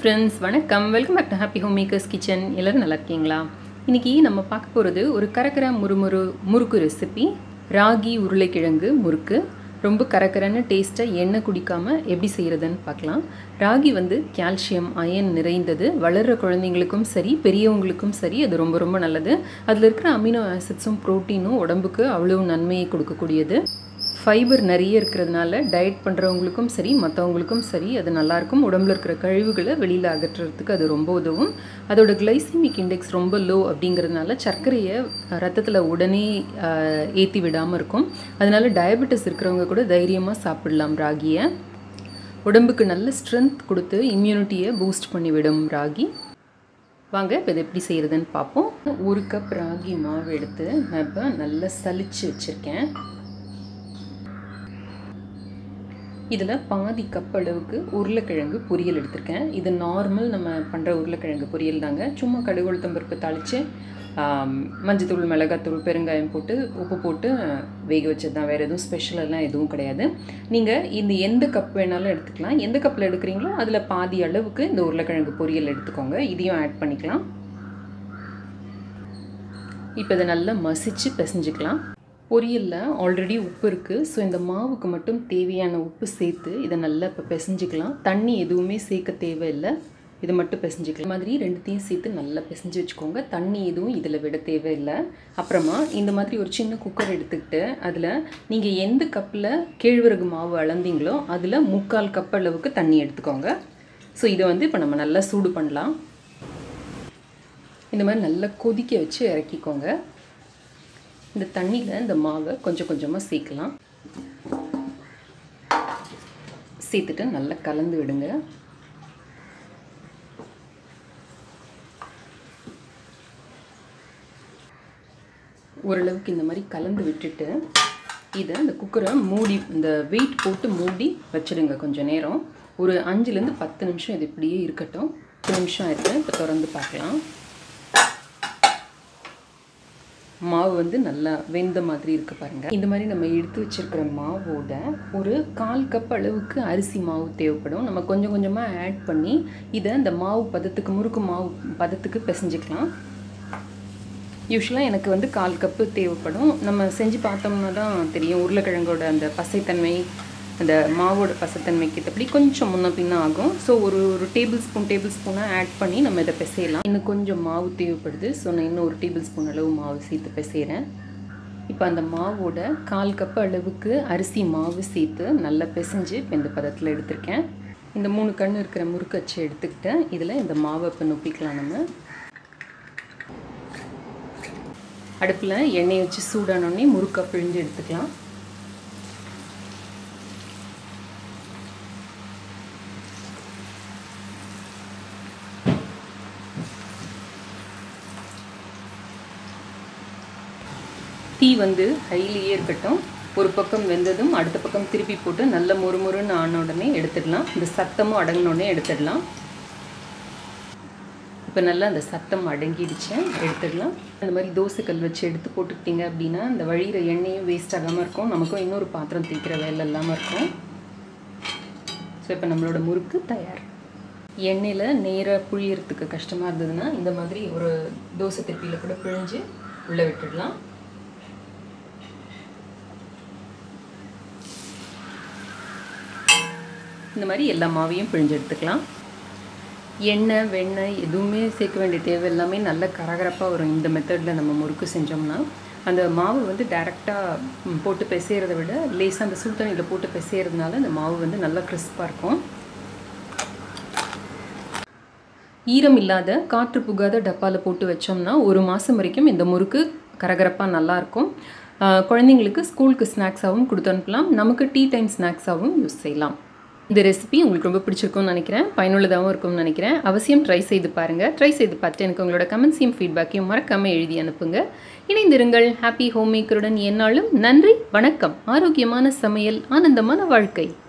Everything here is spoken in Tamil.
ஃப்ரெண்ட்ஸ் வணக்கம் welcome back to Happy Home Makers Kitchen எல்லோரும் நல்லா இருக்கீங்களா இன்றைக்கி நம்ம பார்க்க போகிறது ஒரு கரக்கர முறுமுறு முறுக்கு ரெசிபி ராகி உருளைக்கிழங்கு முறுக்கு ரொம்ப கரக்கரன்னு டேஸ்ட்டாக எண்ணெய் குடிக்காமல் எப்படி செய்கிறதுன்னு பார்க்கலாம் ராகி வந்து கால்சியம் அயன் நிறைந்தது வளர்கிற குழந்தைங்களுக்கும் சரி பெரியவங்களுக்கும் சரி அது ரொம்ப ரொம்ப நல்லது அதில் இருக்கிற அமினோ ஆசிட்ஸும் ப்ரோட்டீனும் உடம்புக்கு அவ்வளோ நன்மையை கொடுக்கக்கூடியது ஃபைபர் நிறைய இருக்கிறதுனால டயட் பண்ணுறவங்களுக்கும் சரி மற்றவங்களுக்கும் சரி அது நல்லாயிருக்கும் உடம்புல இருக்கிற கழிவுகளை வெளியில் அகற்றுறதுக்கு அது ரொம்ப உதவும் அதோட கிளைசிமிக் இண்டெக்ஸ் ரொம்ப லோ அப்படிங்கிறதுனால சர்க்கரையை ரத்தத்தில் உடனே ஏற்றி விடாமல் இருக்கும் அதனால டயபெட்டிஸ் இருக்கிறவங்க கூட தைரியமாக சாப்பிடலாம் ராகியை உடம்புக்கு நல்ல ஸ்ட்ரென்த் கொடுத்து இம்யூனிட்டியை பூஸ்ட் பண்ணிவிடும் ராகி வாங்க இப்போ இதை எப்படி செய்கிறதுன்னு பார்ப்போம் ஒரு கப் ராகி மாவு எடுத்து நான் இப்போ நல்லா சலிச்சு வச்சுருக்கேன் இதில் பாதி கப் அளவுக்கு உருளைக்கிழங்கு பொரியல் எடுத்திருக்கேன் இது நார்மல் நம்ம பண்ணுற உருளைக்கிழங்கு பொரியல் தாங்க சும்மா கடுகு உளுத்தம் பருப்பு தாளித்து மஞ்சத்தூள் மிளகாத்தூள் பெருங்காயம் போட்டு உப்பு போட்டு வேக வச்சது தான் வேறு எதுவும் ஸ்பெஷலெல்லாம் எதுவும் கிடையாது நீங்கள் இந்த எந்த கப் வேணாலும் எடுத்துக்கலாம் எந்த கப்பில் எடுக்கிறீங்களோ அதில் பாதி அளவுக்கு இந்த உருளைக்கிழங்கு பொரியல் எடுத்துக்கோங்க இதையும் ஆட் பண்ணிக்கலாம் இப்போ இதை நல்லா மசிச்சு பிசைஞ்சுக்கலாம் பொரியலில் ஆல்ரெடி உப்பு இருக்குது ஸோ இந்த மாவுக்கு மட்டும் தேவையான உப்பு சேர்த்து இதை நல்லா இப்போ பிசைஞ்சிக்கலாம் தண்ணி எதுவுமே சேர்க்க தேவையில்லை இதை மட்டும் பிசைஞ்சிக்கலாம் மாதிரி ரெண்டுத்தையும் சேர்த்து நல்லா பிசைஞ்சு வச்சுக்கோங்க தண்ணி எதுவும் இதில் விட தேவையில்லை அப்புறமா இந்த மாதிரி ஒரு சின்ன குக்கர் எடுத்துக்கிட்டு அதில் நீங்கள் எந்த கப்பில் கேழ்வரகு மாவு அளந்தீங்களோ அதில் முக்கால் கப் அளவுக்கு தண்ணி எடுத்துக்கோங்க ஸோ இதை வந்து இப்போ நம்ம நல்லா சூடு பண்ணலாம் இந்த மாதிரி நல்லா கொதிக்க வச்சு இறக்கிக்கோங்க இந்த தண்ணியில் இந்த மாவை கொஞ்சம் கொஞ்சமாக சேர்க்கலாம் சேர்த்துட்டு நல்லா கலந்து விடுங்க ஓரளவுக்கு இந்த மாதிரி கலந்து விட்டுட்டு இதை இந்த குக்கரை மூடி இந்த வெயிட் போட்டு மூடி வச்சுடுங்க கொஞ்சம் நேரம் ஒரு அஞ்சுலேருந்து பத்து நிமிஷம் இது இப்படியே இருக்கட்டும் பத்து நிமிஷம் ஆயிருக்கு இப்போ திறந்து பார்க்கலாம் மாவு வந்து நல்லா வெந்த மாதிரி இருக்குது பாருங்கள் இந்த மாதிரி நம்ம எடுத்து வச்சுருக்கிற மாவோட ஒரு கால் கப் அளவுக்கு அரிசி மாவு தேவைப்படும் நம்ம கொஞ்சம் கொஞ்சமாக ஆட் பண்ணி இதை இந்த மாவு பதத்துக்கு முறுக்கு மாவு பதத்துக்கு பிசைஞ்சிக்கலாம் யூஸ்வலாக எனக்கு வந்து கால் கப்பு தேவைப்படும் நம்ம செஞ்சு பார்த்தோம்னா தான் தெரியும் உருளைக்கிழங்கோட அந்த பசைத்தன்மை அந்த மாவோட பசத்தன்மைக்கு ஏற்றபடி கொஞ்சம் முன்ன பின்ன ஆகும் ஸோ ஒரு ஒரு டேபிள் ஸ்பூன் டேபிள் ஸ்பூனாக ஆட் பண்ணி நம்ம இதை பிசையலாம் இன்னும் கொஞ்சம் மாவு தேவைப்படுது ஸோ நான் இன்னும் ஒரு டேபிள் ஸ்பூன் அளவு மாவு சேர்த்து பிசைகிறேன் இப்போ அந்த மாவோட கால் கப் அளவுக்கு அரிசி மாவு சேர்த்து நல்லா பிசைஞ்சு இப்போ இந்த பதத்தில் எடுத்திருக்கேன் இந்த மூணு கண் இருக்கிற முறுக்கச்சு எடுத்துக்கிட்டு இதில் இந்த மாவை இப்போ நொப்பிக்கலாம் நம்ம அடுப்பில் எண்ணெய் வச்சு சூடானோடனே முறுக்கை பிழிஞ்சு எடுத்துக்கலாம் தீ வந்து ஹைலியே இருக்கட்டும் ஒரு பக்கம் வெந்ததும் அடுத்த பக்கம் திருப்பி போட்டு நல்ல முறுமுறுன்னு ஆன உடனே எடுத்துடலாம் இந்த சத்தமும் அடங்கினோடனே எடுத்துடலாம் இப்போ நல்லா அந்த சத்தம் அடங்கிடுச்சு எடுத்துடலாம் அந்த மாதிரி தோசைக்கல் வச்சு எடுத்து போட்டுக்கிட்டிங்க அப்படின்னா அந்த வழிகிற எண்ணெயும் வேஸ்ட் ஆகாமல் இருக்கும் நமக்கும் இன்னொரு பாத்திரம் தேய்க்கிற வேலை இல்லாமல் இருக்கும் ஸோ இப்போ நம்மளோட முறுக்கு தயார் எண்ணெயில் நேராக புழியறதுக்கு கஷ்டமாக இருந்ததுன்னா இந்த மாதிரி ஒரு தோசை திருப்பியில் கூட பிழிஞ்சு உள்ளே விட்டுடலாம் இந்த மாதிரி எல்லா மாவையும் பிழிஞ்சு எடுத்துக்கலாம் எண்ணெய் வெண்ணெய் எதுவுமே சேர்க்க வேண்டிய தேவை எல்லாமே நல்ல கரகரப்பாக வரும் இந்த மெத்தடில் நம்ம முறுக்கு செஞ்சோம்னா அந்த மாவு வந்து டேரெக்டாக போட்டு பிசைகிறத விட லேசாக அந்த சுடு தண்ணியில் போட்டு பிசைகிறதுனால அந்த மாவு வந்து நல்லா கிறிஸ்பாக இருக்கும் ஈரம் இல்லாத காற்று புகாத டப்பாவில் போட்டு வச்சோம்னா ஒரு மாதம் வரைக்கும் இந்த முறுக்கு கரகரப்பாக நல்லாயிருக்கும் குழந்தைங்களுக்கு ஸ்கூலுக்கு ஸ்நாக்ஸாகவும் கொடுத்து அனுப்பலாம் நமக்கு டீ டைம் ஸ்நாக்ஸாகவும் யூஸ் செய்யலாம் இந்த ரெசிபி உங்களுக்கு ரொம்ப பிடிச்சிருக்கும்னு நினைக்கிறேன் பயனுள்ளதாகவும் இருக்கும்னு நினைக்கிறேன் அவசியம் ட்ரை செய்து பாருங்கள் ட்ரை செய்து பார்த்து எனக்கு உங்களோட கமெண்ட்ஸையும் ஃபீட்பேக்கையும் மறக்காமல் எழுதி அனுப்புங்க இணைந்திருங்கள் ஹாப்பி ஹோம் மேக்கருடன் என்னாலும் நன்றி வணக்கம் ஆரோக்கியமான சமையல் ஆனந்தமான வாழ்க்கை